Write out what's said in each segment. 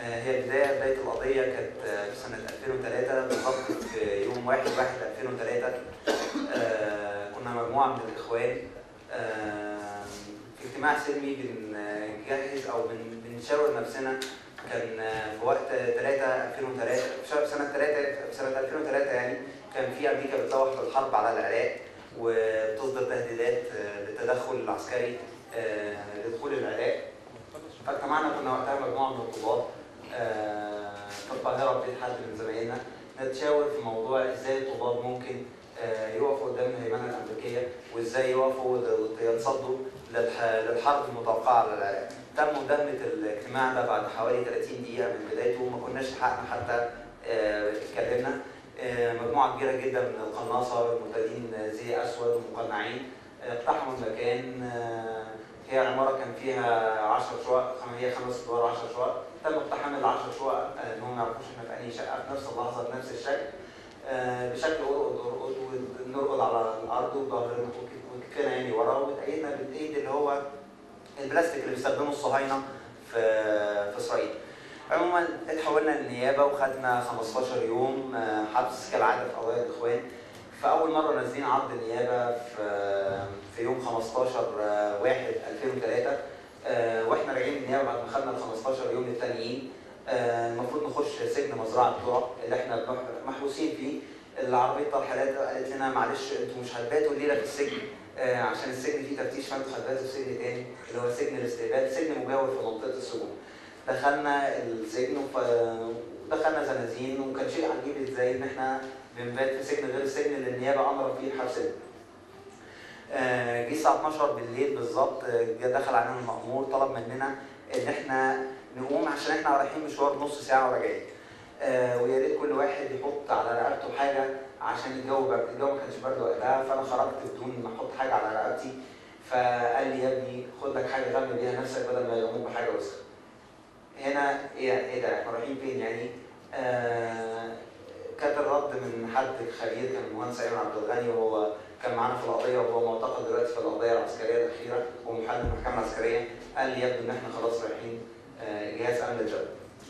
آه، هي البدايه بدايه القضيه كانت آه، في سنه 2003 بالظبط في يوم 1 1 2003 آه، كنا مجموعه من الاخوان آه، في اجتماع سلمي بنجهز او بن- بنشاور نفسنا كان آه، في وقت 3 2003 في شهر- في سنه 3 في سنه 2003 يعني كان في امريكا بتلوح بالحرب على العراق وبتصدر تهديدات آه، بالتدخل العسكري آه، لدخول العراق فاجتمعنا كنا وقتها مجموعه من الطلاب آه، في القاهره في بيت حد من زمايلنا نتشاور في موضوع ازاي الطلاب ممكن آه، يقفوا قدام الهيمنه الامريكيه وازاي يقفوا وينصدوا للح- للحرب المتوقعه على العراق. تم مداهمه الاجتماع ده بعد حوالي 30 دقيقه من بدايته وما كناش لحقنا حتى آه، اتكلمنا آه، مجموعه كبيره جدا من القناصه المرتدين زي اسود ومقنعين آه، اقتحموا المكان آه، هي عماره كان فيها 10 شقق خم- هي خمس ادوار 10 شقق تم اقتحام ال 10 شقق آه، ان هم ما يعرفوش احنا في انهي شقه في نفس اللحظه بنفس الشكل آه، بشكل ارقد ارقد ونرقد على الارض وظهرنا وك- وكتفنا يعني ورا واتأيدنا بالايد اللي هو البلاستيك اللي بيستخدمه الصهاينه في في اسرائيل. عموما اتحولنا للنيابه وخدنا 15 يوم آه، حبس كالعاده في قضايا الاخوان. فاول مره نازلين عرض النيابه في في يوم 15 آه، 1 2003 آه، واحنا راجعين النيابه بعد ما خدنا ال 15 يوم التانيين آه، المفروض نخش سجن مزرعه الطرق اللي احنا بنح- محبوسين فيه العربيه الحالات قالت لنا معلش انتوا مش هتباتوا الليله في السجن آه، عشان السجن فيه تفتيش فانتوا هتباتوا في سجن تاني اللي هو سجن الاستقبال سجن مجاور في منطقه السجون دخلنا السجن وف- ودخلنا زنازين وكان شيء عجيب ازاي ان احنا بنبات في سجن غير السجن اللي النيابه امرت فيه حبسنا آه، جه الساعه 12 بالليل بالظبط آه، جه دخل علينا المأمور طلب مننا ان احنا نقوم عشان احنا رايحين مشوار نص ساعه وراجعين آه، ويا ريت كل واحد يحط على رقبته حاجه عشان الجو برد الجو ما كانش برد وقتها فانا خرجت بدون ما احط حاجه على رقبتي فقال لي يا ابني خد لك حاجه غمي بيها نفسك بدل ما يقوموا بحاجه وسخه هنا ايه ايه ده احنا رايحين فين يعني آه كانت الرد من حد خبير كان المهندس ايمن عبد الغني وهو كان معانا في القضيه وهو معتقل دلوقتي في القضيه العسكريه الاخيره ومحل المحكمه العسكريه قال لي يبدو ان احنا خلاص رايحين آه، جهاز امن الدوله.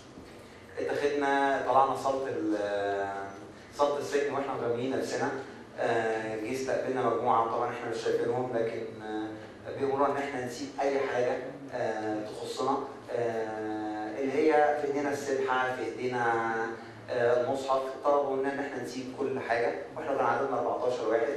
اتخذنا طلعنا صاله ال- صاله السجن واحنا مغميين نفسنا آه، جه استقبلنا مجموعه طبعا احنا مش شايفينهم لكن آه، بيقولوا ان احنا نسيب اي حاجه آه، تخصنا آه، اللي هي في ايدينا السبحه في ايدينا آه، المصحف طلبوا مننا ان احنا نسيب كل حاجه واحنا كان عددنا 14 واحد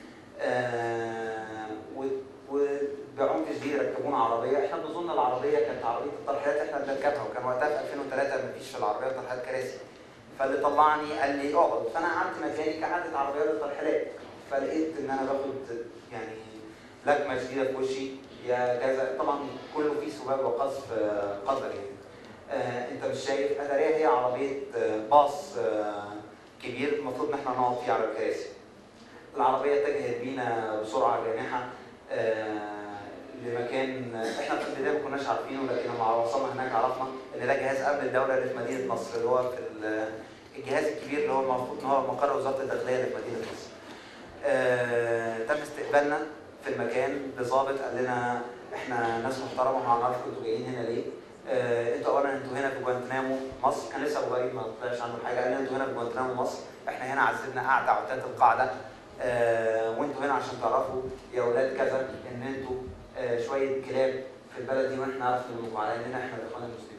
آه، و- وبعنف شديد ركبونا عربيه احنا بنظن العربيه كانت عربيه الترحيلات احنا بنركبها وكان وقتها في 2003 مفيش في العربيه ترحيلات كراسي فاللي طلعني قال لي اقعد فانا قعدت مكاني كقعده عربيات الترحيلات فلقيت ان انا باخد يعني لكمه شديده في وشي يا كذا طبعا كله فيه سباب وقذف آه، قدر يعني آه، انت مش شايف اتاريها هي عربيه آه، باص آه، كبير المفروض ان احنا نقعد فيه على الكراسي العربيه اتجهت بينا بسرعه جامحه آه، لمكان احنا في البدايه ما كناش عارفينه لكن لما وصلنا هناك عرفنا ان ده جهاز امن الدوله اللي في مدينه نصر اللي هو في ال- الجهاز الكبير اللي هو المفروض ان هو مقر وزاره الداخليه اللي في مدينه نصر. آه، تم استقبالنا في المكان بظابط قال لنا احنا ناس محترمه وهنعرف انتوا جايين هنا ليه؟ آه، انتوا اولا انتوا هنا في جوانتنامو مصر كان لسه ابو غريب ما طلعش عنه حاجه قال لنا انتوا هنا في جوانتنامو مصر احنا هنا عذبنا قاعده عتاد القاعده آه، وانتوا هنا عشان تعرفوا يا اولاد كذا ان انتوا آه، شويه كلاب في البلد دي واحنا عرفنا منكم على اننا احنا الاخوان المسلمين.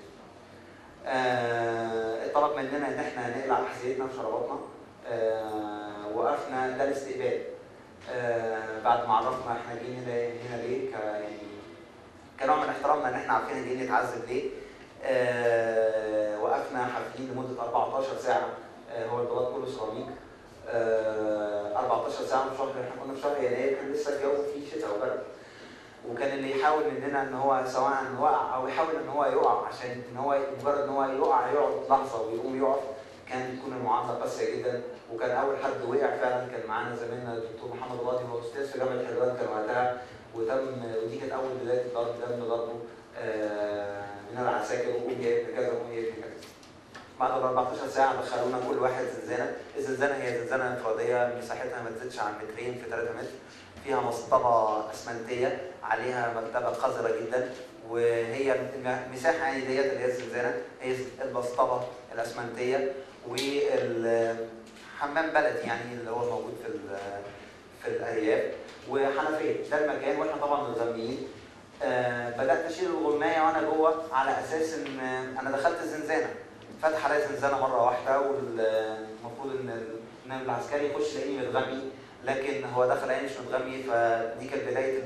آه، طلب مننا ان احنا نقلع احذيتنا وشراباتنا آه، وقفنا ده الاستقبال. آه، بعد ما عرفنا احنا جايين هنا هنا ليه ك يعني كنوع من احترامنا ان احنا عارفين جايين نتعذب ليه. آه، وقفنا حافلين لمده 14 ساعه آه، هو البلاط كله سيراميك آه، 14 ساعه في شهر احنا كنا في شهر يناير كان لسه الجو فيه شتاء وبرد وكان اللي يحاول مننا ان هو سواء وقع او يحاول ان هو يقع عشان ان هو مجرد ان هو يقع يقعد لحظه ويقوم يقف كان تكون المعامله قاسيه جدا وكان اول حد وقع فعلا كان معانا زميلنا الدكتور محمد القاضي هو استاذ في جامعه حلوان كان وقتها وتم ودي كانت اول بدايه ضرب دم ضربه آه، من العساكر وقوم جاي ابن كذا وقوم جاي ابن كذا بعد ال 14 ساعه دخلونا كل واحد زنزانه، الزنزانه هي زنزانه انفراديه مساحتها ما تزيدش عن مترين في 3 متر، فيها مسطره اسمنتيه عليها مرتبه قذره جدا، وهي المساحه يعني ديت اللي هي الزنزانه هي البسطبه الاسمنتيه والحمام بلدي يعني اللي هو موجود في في الارياف وحنفيه ده المكان واحنا طبعا متغميين آه بدات اشيل الغمايه وانا جوه على اساس ان انا دخلت الزنزانه فتح عليا زنزانه مره واحده والمفروض ان ان العسكري يخش يلاقيني متغمي لكن هو دخل عيني مش متغمي فدي كانت بدايه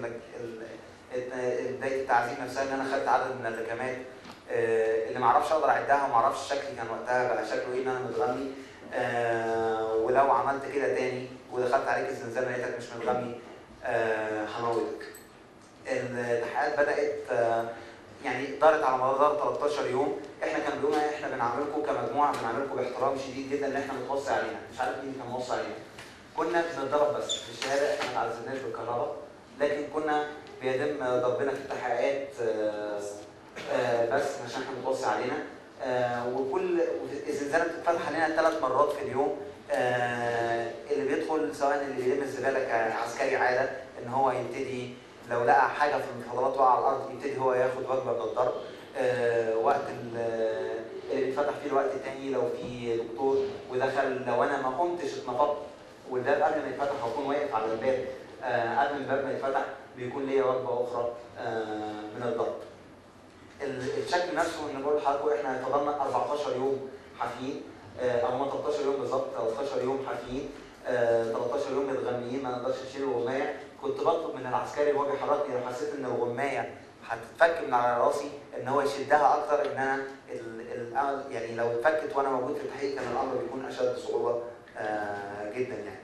بدايه التعذيب نفسها ان انا خدت عدد من الركمات آه اللي ما اعرفش اقدر اعدها وما اعرفش شكلي كان وقتها بقى شكله ايه ان انا متغمي آه ولو عملت كده تاني ودخلت عليك الزنزانه لقيتك مش متغمي هموتك. آه التحقيقات بدات آه يعني دارت على مدار 13 يوم احنا كان بيقولوا احنا بنعاملكم كمجموعه بنعاملكم باحترام شديد جدا ان احنا متوصي علينا مش عارف مين كان موصي علينا. كنا بنتضرب بس في الشهاده احنا ما اتعذبناش بالكهرباء لكن كنا بيتم ضربنا في التحقيقات آه بس عشان احنا متوصي علينا وكل الزنزانه بتتفتح علينا ثلاث مرات في اليوم اللي بيدخل سواء اللي بيلم الزباله كعسكري عاده ان هو يبتدي لو لقى حاجه في المفاضلات واقعه على الارض يبتدي هو ياخد وجبه من الضرب وقت اللي بيتفتح فيه الوقت الثاني لو في دكتور ودخل لو انا ما قمتش اتنفضت والباب قبل ما يتفتح هكون واقف على الباب قبل الباب ما يتفتح بيكون ليا وجبه اخرى من الضرب. الشكل نفسه ان بقول لحضراتكم احنا فضلنا 14 يوم حافيين او ما 13 يوم بالظبط 13 يوم حافيين 13 يوم متغميين ما نقدرش نشيل الغمايه كنت بطلب من العسكري وهو بيحركني لو حسيت ان الغمايه هتتفك من على راسي ان هو يشدها اكتر ان انا ال ال يعني لو اتفكت وانا موجود في التحقيق كان الامر بيكون اشد صعوبه آه جدا يعني.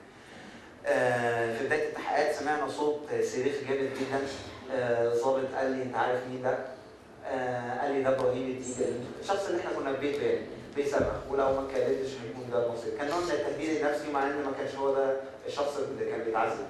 آه في بدايه التحقيقات سمعنا صوت صريخ جامد جدا ظابط آه قال لي انت عارف مين ده؟ آه قال لي ده ابراهيم الديجا الشخص اللي احنا كنا في بيته يعني بيصرخ ولو ما كلمتش هيكون ده المصير كان نوع من التهديد النفسي مع ان ما كانش هو ده الشخص اللي كان بيتعذب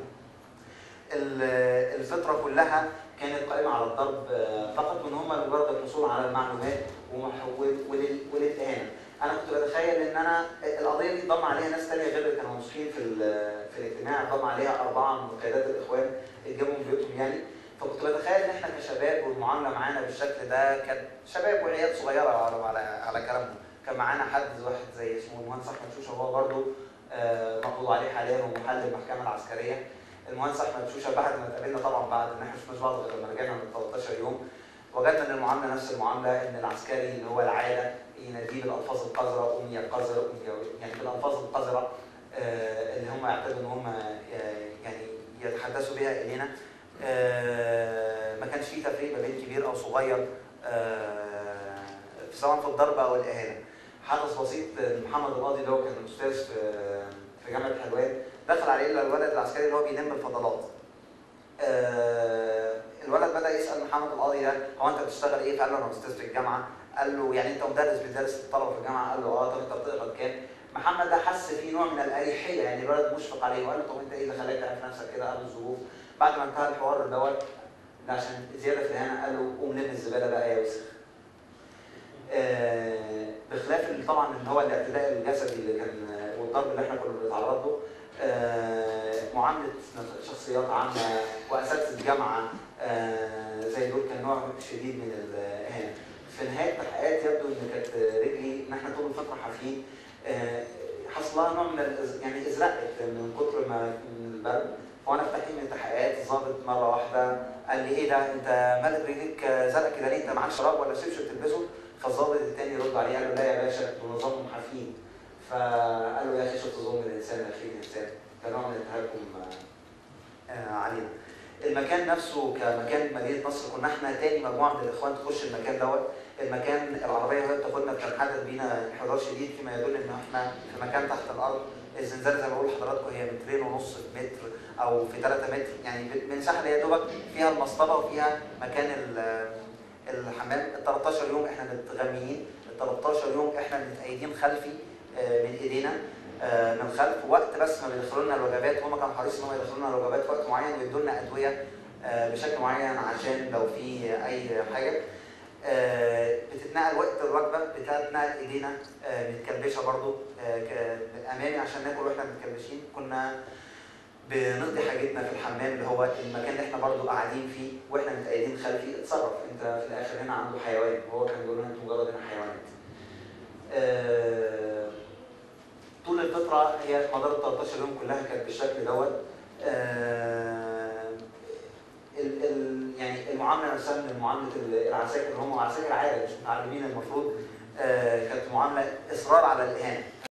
الفتره كلها كانت قائمه على الضرب فقط وان هم مجرد الحصول على المعلومات والاهانه انا كنت بتخيل ان انا القضيه دي ضم عليها ناس ثانيه غير اللي كانوا مسؤولين في في الاجتماع ضم عليها اربعه من قيادات الاخوان اتجابوا من بيوتهم يعني فكنت بتخيل ان احنا كشباب والمعامله معانا بالشكل ده كانت شباب وعيال صغيره على على, على كلامهم كان معانا حد واحد زي اسمه المهندس احمد شوشه هو برضه مقبوض عليه حاليا ومحل المحكمه العسكريه المهندس احمد شوشه بعد ما اتقابلنا طبعا بعد ما احنا شفناش بعض غير لما رجعنا من 13 يوم وجدنا ان المعامله نفس المعامله ان العسكري اللي هو العاده يناديه بالالفاظ القذره امي القذره يعني بالالفاظ القذره اللي هم يعتقدوا ان هم يعني يتحدثوا بها الينا ما كانش فيه تفريق ما بين كبير او صغير سواء في الضرب او الاهانه حدث بسيط محمد القاضي اللي هو كان استاذ في في جامعه حلوان دخل عليه الولد العسكري اللي هو بيلم الفضلات الولد بدا يسال محمد القاضي ده هو انت بتشتغل ايه؟ فقال له انا استاذ في الجامعه قال له يعني انت مدرس بتدرس الطلبه في الجامعه قال له اه طب انت بتقبض كام؟ محمد ده حس فيه نوع من الاريحيه يعني الولد مشفق عليه وقال له طب انت ايه اللي خلاك تعرف نفسك كده؟ قال له الظروف بعد ما انتهى الحوار دوت عشان زياده في الاهانه قال له قوم لم الزباله بقى يا وسخ. آه بخلاف طبعا ان هو الاعتداء الجسدي اللي كان والضرب اللي احنا كنا بنتعرض له آه معامله شخصيات عامه واساتذه جامعه آه زي دول كان نوع شديد من الاهانه. في نهايه التحقيقات يبدو ان كانت رجلي ان احنا طول الفتره حافين حصل لها نوع من الإز... يعني ازرقت من كتر ما من البرد وانا في تحقيق من التحقيقات الظابط مره واحده قال لي ايه ده انت مالك رجلك زرق كده ليه انت معاك شراب ولا شبشب تلبسه فالظابط التاني يرد عليه قال له لا يا باشا دول نظامهم حافين فقال له يا اخي شفت ظلم الانسان يا اخي الانسان ده نوع من التهكم علينا المكان نفسه كمكان مدينه نصر كنا احنا تاني مجموعه من الاخوان تخش المكان دوت المكان العربيه وهي بتاخدنا بتنحدر بينا انحدار شديد فيما يدل ان احنا في مكان تحت الارض الزنزانه زي ما بقول لحضراتكم هي مترين ونص في متر او في 3 متر يعني مساحه اللي هي دوبك فيها المصطبه وفيها مكان الحمام ال 13 يوم احنا متغميين ال 13 يوم احنا متأيدين خلفي من ايدينا من الخلف وقت بس ما بيدخلوا لنا الوجبات هم كانوا حريصين ان هم يدخلوا لنا الوجبات في وقت معين ويدوا لنا ادويه بشكل معين عشان لو في اي حاجه بتتنقل وقت الوجبه بتتنقل ايدينا متكلبشه برضو امامي عشان ناكل واحنا متكلبشين كنا بنقضي حاجتنا في الحمام اللي هو المكان اللي احنا برضو قاعدين فيه واحنا متقيدين خلفي اتصرف انت في الاخر هنا عنده حيوان وهو كان بيقول لنا انتوا مجرد هنا حيوانات. آه، طول الفتره هي مدار ال 13 يوم كلها كانت بالشكل دوت آه، ال ال يعني المعامله نفسها من معامله العساكر اللي هم عساكر عادي مش متعلمين المفروض آه، كانت معامله اصرار على الاهانه